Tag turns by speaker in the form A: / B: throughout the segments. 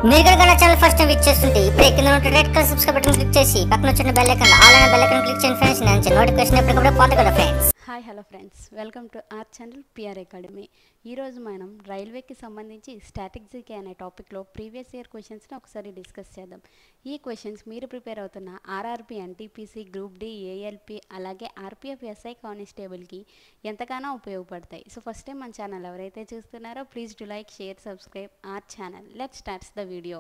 A: మీరు కనుక నా ఛానల్ ఫస్ట్ టైం విచ్ చేస్తుంటే ఇప్పుడే కింద ఉన్న red colour subscribe button click చేసి పక్కన వచ్చిన బెల్ ఐకాన్ ఆల్ అనే బెల్ ఐకాన్ క్లిక్ చేయండి ఫ్రెండ్స్ నేను నోటిఫికేషన్ ఎప్పటికప్పుడు పొందగలరు friends
B: hi hello friends welcome to our channel PR academy ఈరోజు మనం రైల్వేకి సంబంధించి స్టాటిక్జీకే అనే టాపిక్లో ప్రీవియస్ ఇయర్ క్వశ్చన్స్ని ఒకసారి డిస్కస్ చేద్దాం ఈ క్వశ్చన్స్ మీరు ప్రిపేర్ అవుతున్న RRB NTPC group D ALP అలాగే ఆర్పిఎఫ్ ఎస్ఐ కానిస్టేబుల్కి ఎంతగానో ఉపయోగపడతాయి సో ఫస్ట్ టైం మన ఛానల్ ఎవరైతే చూస్తున్నారో please do like share subscribe our channel let starts the video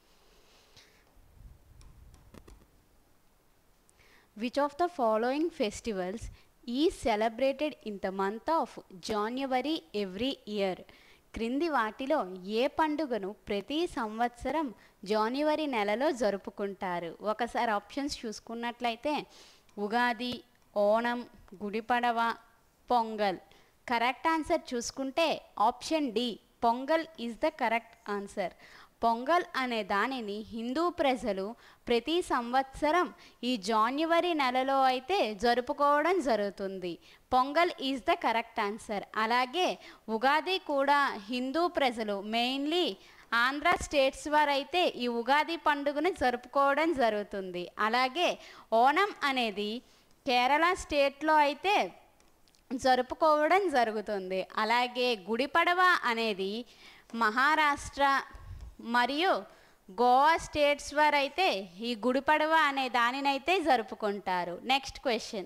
B: Which of the following festivals is celebrated in the month of January every year? క్రింది వాటిలో ఏ పండుగను ప్రతి సంవత్సరం జనవరి నెలలో జరుపుకుంటారు ఒకసారి ఆప్షన్స్ చూసుకున్నట్లయితే ఉగాది ఓణం గుడిపడవ పొంగల్ కరెక్ట్ ఆన్సర్ చూసుకుంటే option D Pongal is the correct answer Pongal అనే దానిని హిందూ ప్రజలు ప్రతి సంవత్సరం ఈ జాన్యువరి నెలలో అయితే జరుపుకోవడం జరుగుతుంది Pongal is the correct answer అలాగే ఉగాది కూడా హిందూ ప్రజలు మెయిన్లీ ఆంధ్ర స్టేట్స్ వారైతే ఈ ఉగాది పండుగను జరుపుకోవడం జరుగుతుంది అలాగే ఓణం అనేది కేరళ స్టేట్లో అయితే జరుపుకోవడం జరుగుతుంది అలాగే గుడిపడవ అనేది మహారాష్ట్ర మరియు గోవా స్టేట్స్ వారైతే ఈ గుడిపడవ అనే దానినైతే జరుపుకుంటారు next question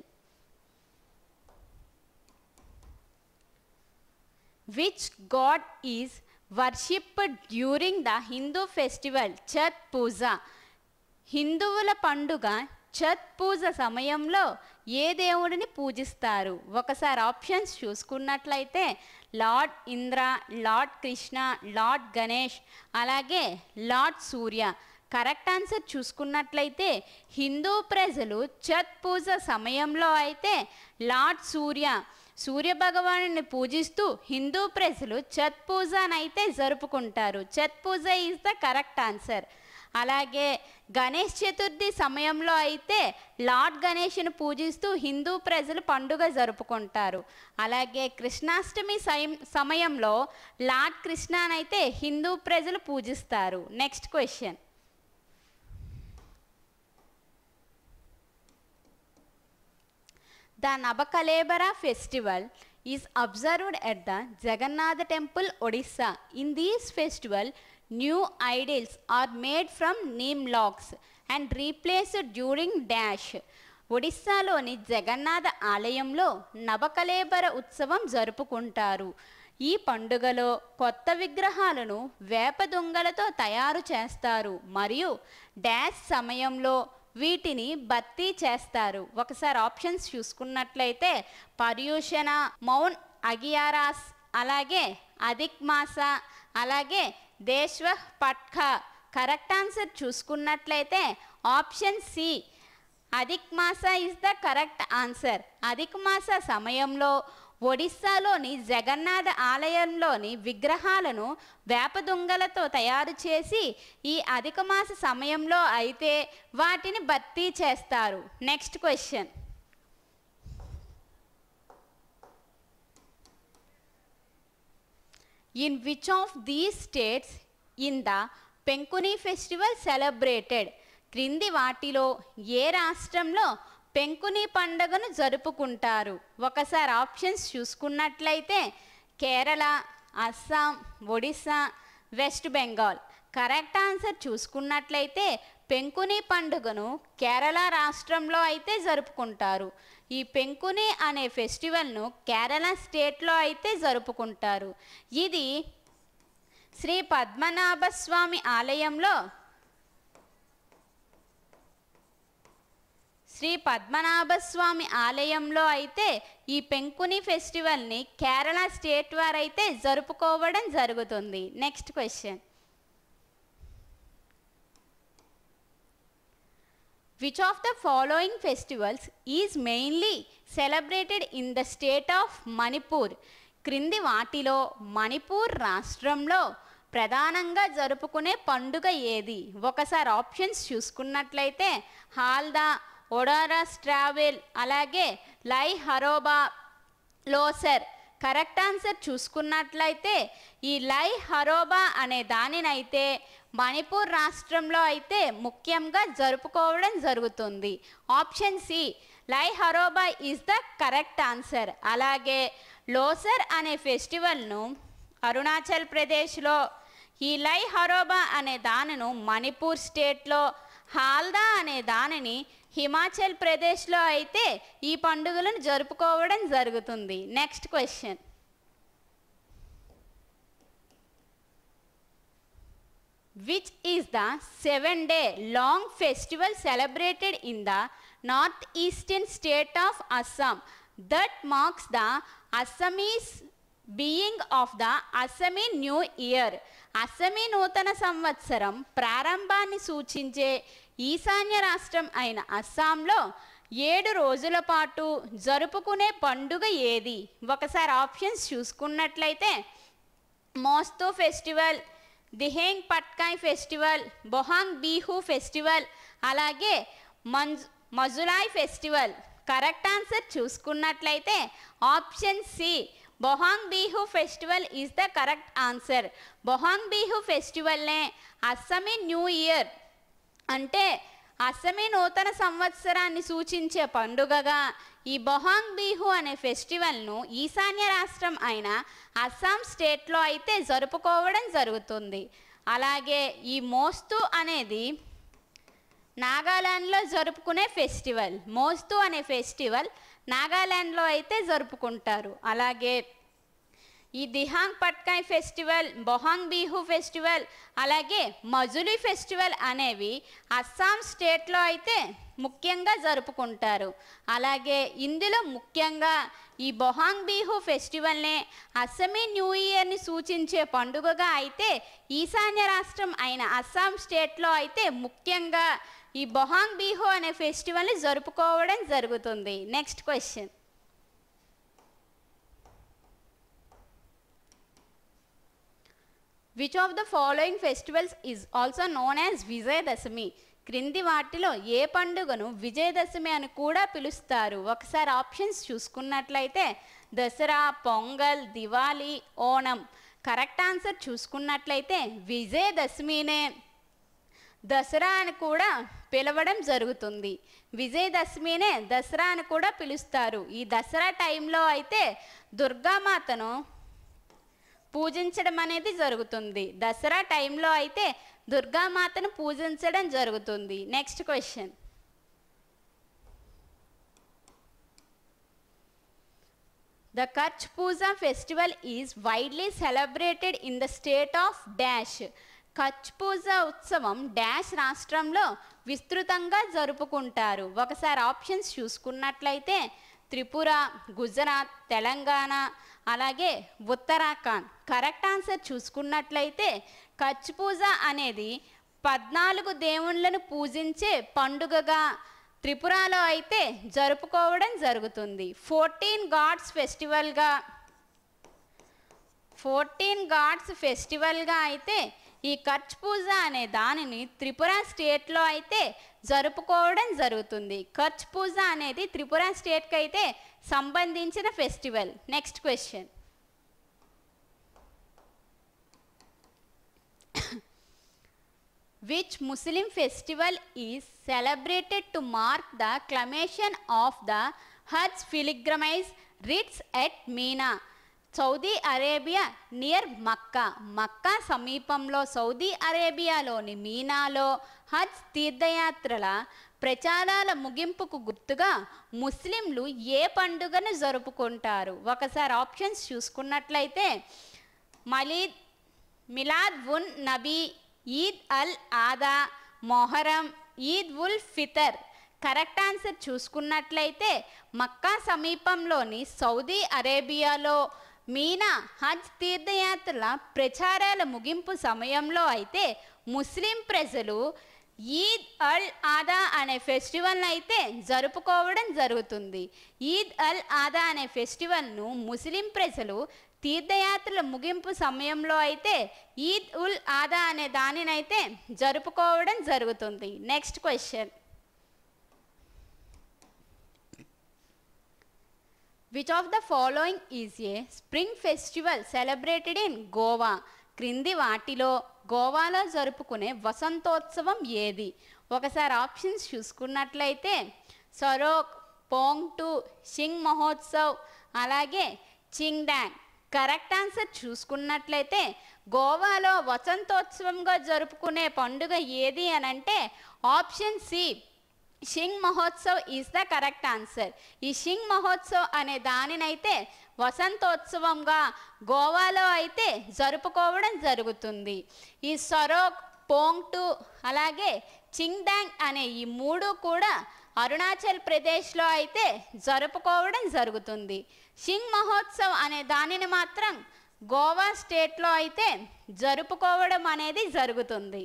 B: which god is worship during the Hindu festival Chhath Puja హిందువుల పండుగ ఛత్ పూజ సమయంలో ఏ దేవుడిని పూజిస్తారు ఒకసారి ఆప్షన్స్ చూసుకున్నట్లయితే Lord Indra Lord Krishna Lord Ganesh అలాగే లార్డ్ సూర్య కరెక్ట్ ఆన్సర్ చూసుకున్నట్లయితే హిందూ ప్రజలు ఛత్ పూజ సమయంలో అయితే లార్డ్ సూర్య సూర్య భగవాను పూజిస్తూ హిందూ ప్రజలు ఛత్ పూజనైతే జరుపుకుంటారు Chhath Puja is the correct answer అలాగే గణేష్ చతుర్థి సమయంలో అయితే లార్డ్ గణేష్ను పూజిస్తూ హిందూ ప్రజలు పండుగ జరుపుకుంటారు అలాగే కృష్ణాష్టమి సయం సమయంలో లార్డ్ కృష్ణనైతే హిందూ ప్రజలు పూజిస్తారు next question The Nabkalebara festival is observed at the Jagannath temple, Odisha. In this festival, new idols are made from neem logs and replaced during dash. ఒడిస్సాలోని జగన్నాథ ఆలయంలో నబకలేబర ఉత్సవం జరుపుకుంటారు ఈ పండుగలో కొత్త విగ్రహాలను వేప దొంగలతో తయారు చేస్తారు మరియు డాష్ సమయంలో వీటిని భర్తీ చేస్తారు ఒకసారి ఆప్షన్స్ చూసుకున్నట్లయితే పర్యూషణ మౌన్ అగియారాస్ అలాగే అధిక్ మాస అలాగే దేశ్వ పట్ఖ కరెక్ట్ ఆన్సర్ చూసుకున్నట్లయితే option C Adhik Maas is the correct answer Adhik Maas సమయంలో ఒడిస్సాలోని జగన్నాథ ఆలయంలోని విగ్రహాలను వేపదుంగలతో తయారు చేసి ఈ అధిక మాస సమయంలో అయితే వాటిని భర్తీ చేస్తారు next question in which of these states in the Penkuni festival celebrated క్రింది వాటిలో ఏ రాష్ట్రంలో పెంకుని పండుగను జరుపుకుంటారు ఒకసారి ఆప్షన్స్ చూసుకున్నట్లయితే Kerala Assam Odisha West Bengal correct answer చూసుకున్నట్లయితే పెంకుని పండుగను కేరళ రాష్ట్రంలో అయితే జరుపుకుంటారు ఈ పెంకుని అనే ఫెస్టివల్ను కేరళ స్టేట్లో అయితే జరుపుకుంటారు ఇది శ్రీ పద్మనాభ స్వామి ఆలయంలో శ్రీ పద్మనాభ స్వామి ఆలయంలో అయితే ఈ పెంకుని ఫెస్టివల్ని కేరళ స్టేట్ వారైతే జరుపుకోవడం జరుగుతుంది next question which of the following festivals is mainly celebrated in the state of Manipur క్రింది వాటిలో మణిపూర్ రాష్ట్రంలో ప్రధానంగా జరుపుకునే పండుగ ఏది ఒకసారి ఆప్షన్స్ చూసుకున్నట్లయితే హాల్దా ఒడారస్ ట్రావెల్ అలాగే లై హరోబా లోసర్ కరెక్ట్ ఆన్సర్ చూసుకున్నట్లయితే ఈ లై హరోబా అనే దానినైతే మణిపూర్ రాష్ట్రంలో అయితే ముఖ్యంగా జరుపుకోవడం జరుగుతుంది option C Lai Haraoba is the correct answer అలాగే లోసర్ అనే ఫెస్టివల్ను అరుణాచల్ ప్రదేశ్లో ఈ లై హరోబా అనే దానిను మణిపూర్ స్టేట్లో హాల్దా అనే దానిని హిమాచల్ ప్రదేశ్లో అయితే ఈ పండుగలను జరుపుకోవడం జరుగుతుంది next question which is the seven day long festival celebrated in the northeastern state of Assam that marks the Assamese being of the Assami New Year. Assamese నూతన సంవత్సరం ప్రారంభాన్ని సూచించే ఈశాన్య రాష్ట్రం అయిన అస్సాంలో ఏడు రోజుల పాటు జరుపుకునే పండుగ ఏది ఒకసారి ఆప్షన్స్ చూసుకున్నట్లయితే మోస్తో festival Dihing Patkai festival Bohag Bihu festival అలాగే మంజ్ మజులాయ్ ఫెస్టివల్ కరెక్ట్ ఆన్సర్ చూసుకున్నట్లయితే option C Bohag Bihu festival is the correct answer Bohag Bihu ఫెస్టివల్నే అస్సమీ న్యూ ఇయర్ అంటే అస్సమీ నూతన సంవత్సరాన్ని సూచించే పండుగగా ఈ బొహాంగ్ బీహు అనే ఫెస్టివల్ను ఈశాన్య రాష్ట్రం అయిన అస్సాం స్టేట్లో అయితే జరుపుకోవడం జరుగుతుంది అలాగే ఈ మోస్తు అనేది నాగాలాండ్లో జరుపుకునే ఫెస్టివల్ మోస్తు అనే ఫెస్టివల్ నాగాలాండ్లో అయితే జరుపుకుంటారు అలాగే ఈ దిహాంగ్ పట్కాయ్ ఫెస్టివల్ బొహాంగ్ బీహు ఫెస్టివల్ అలాగే మజులి ఫెస్టివల్ అనేవి అస్సాం స్టేట్లో అయితే ముఖ్యంగా జరుపుకుంటారు అలాగే ఇందులో ముఖ్యంగా ఈ బొహాంగ్ బీహు ఫెస్టివల్నే అస్సమీ న్యూ ఇయర్ని సూచించే పండుగగా అయితే ఈశాన్య రాష్ట్రం అయిన అస్సాం స్టేట్లో అయితే ముఖ్యంగా ఈ బొహాంగ్ బీహు అనే ఫెస్టివల్ని జరుపుకోవడం జరుగుతుంది next question which of the following festivals is also known as Vijayadashami క్రింది వాటిలో ఏ పండుగను విజయదశమి అని కూడా పిలుస్తారు ఒకసారి ఆప్షన్స్ చూసుకున్నట్లయితే దసరా పొంగల్ దివాళీ ఓణం కరెక్ట్ ఆన్సర్ చూసుకున్నట్లయితే విజయదశమినే దసరా అని కూడా పిలవడం జరుగుతుంది విజయదశమినే దసరా అని కూడా పిలుస్తారు ఈ దసరా టైంలో అయితే దుర్గామాతను పూజించడం అనేది జరుగుతుంది దసరా టైంలో అయితే దుర్గామాతను పూజించడం జరుగుతుంది next question The Kutch Puja festival is widely celebrated in the state of Dash. Kutch Puja ఉత్సవం డాష్ రాష్ట్రంలో విస్తృతంగా జరుపుకుంటారు ఒకసారి ఆప్షన్స్ చూసుకున్నట్లయితే త్రిపుర గుజరాత్ తెలంగాణ అలాగే ఉత్తరాఖండ్ కరెక్ట్ ఆన్సర్ చూసుకున్నట్లయితే కచ్ పూజ అనేది పద్నాలుగు దేవుళ్ళను పూజించే పండుగగా త్రిపురలో అయితే జరుపుకోవడం జరుగుతుంది ఫోర్టీన్ గాడ్స్ ఫెస్టివల్గా ఫోర్టీన్ గాడ్స్ ఫెస్టివల్గా అయితే ఈ కచ్ పూజ అనే దానిని త్రిపుర స్టేట్లో అయితే జరుపుకోవడం జరుగుతుంది కచ్ పూజ అనేది త్రిపుర స్టేట్కి అయితే సంబంధించిన festival next question which Muslim festival is celebrated to mark the climation of the Hajj pilgrimage rites at Mina? Saudi Arabia near Mecca Mecca సమీపంలో సౌదీ అరేబియాలోని మీనాలో హజ్ తీర్థయాత్రల ప్రచారాల ముగింపుకు గుర్తుగా ముస్లింలు ఏ పండుగను జరుపుకుంటారు ఒకసారి ఆప్షన్స్ చూసుకున్నట్లయితే మలీద్ మిలాద్ ఉన్ నబీ ఈద్ అల్ ఆదా మొహరం ఈద్ ఉల్ ఫితర్ కరెక్ట్ ఆన్సర్ చూసుకున్నట్లయితే మక్కా సమీపంలోని సౌదీ అరేబియాలో మీనా హజ్ తీర్థయాత్రల ప్రచారాల ముగింపు సమయంలో అయితే ముస్లిం ప్రజలు ఈద్ అల్ ఆదా అనే ఫెస్టివల్ అయితే జరుపుకోవడం జరుగుతుంది ఈద్ అల్ ఆదా అనే ఫెస్టివల్ను ముస్లిం ప్రజలు తీర్థయాత్రల ముగింపు సమయంలో అయితే ఈద్ ఉల్ ఆదా అనే దానినైతే జరుపుకోవడం జరుగుతుంది next question which of the following is a spring festival celebrated in Goa క్రింది వాటిలో గోవాలో జరుపుకునే వసంతోత్సవం ఏది ఒకసారి ఆప్షన్స్ చూసుకున్నట్లయితే సరోక్ పోంగ్ టు సింగ్ మహోత్సవ్ అలాగే చింగ్ డాంగ్ కరెక్ట్ ఆన్సర్ చూసుకున్నట్లయితే గోవాలో వసంతోత్సవంగా జరుపుకునే పండుగ ఏది అని అంటే ఆప్షన్ సి షింగ్ Mahotsav is the correct answer ఈ షింగ్ మహోత్సవ్ అనే దానినైతే వసంతోత్సవంగా గోవాలో అయితే జరుపుకోవడం జరుగుతుంది ఈ సరోక్ పోంగ్ టు అలాగే చింగ్డాంగ్ అనే ఈ మూడు కూడా అరుణాచల్ ప్రదేశ్లో అయితే జరుపుకోవడం జరుగుతుంది షింగ్ మహోత్సవ్ అనే దానిని మాత్రం గోవా స్టేట్లో అయితే జరుపుకోవడం అనేది జరుగుతుంది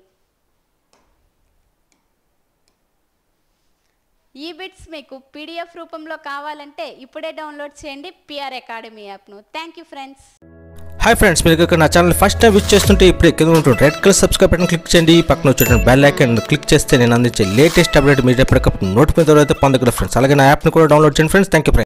B: ఈ బిట్స్ మీకు పీడిఎఫ్ రూపంలో కావాలంటే ఇప్పుడే డౌన్లోడ్ చేయండి పిఆర్ అకాడమీ యాప్ను thank you friends
C: hi friends మీరు ఇక్కడ నా ఛానల్ ఫస్ట్ టైం విచ్ చేస్తుంటే ఇప్పుడు కింద ఉంటుంది red colour subscribe button click చేయండి పక్కన వచ్చేటువంటి బెల్ ఐకాన్ క్లిక్ చేస్తే నేను అందించే లేటెస్ట్ అప్డేట్ మీరు ఎప్పటికప్పుడు నోటిఫికేషన్ అయితే పొందగలరు ఫ్రెండ్స్ అలాగే నా యాప్ని కూడా డౌన్లోడ్ చేయండి ఫ్రెండ్స్ థ్యాంక్ యూ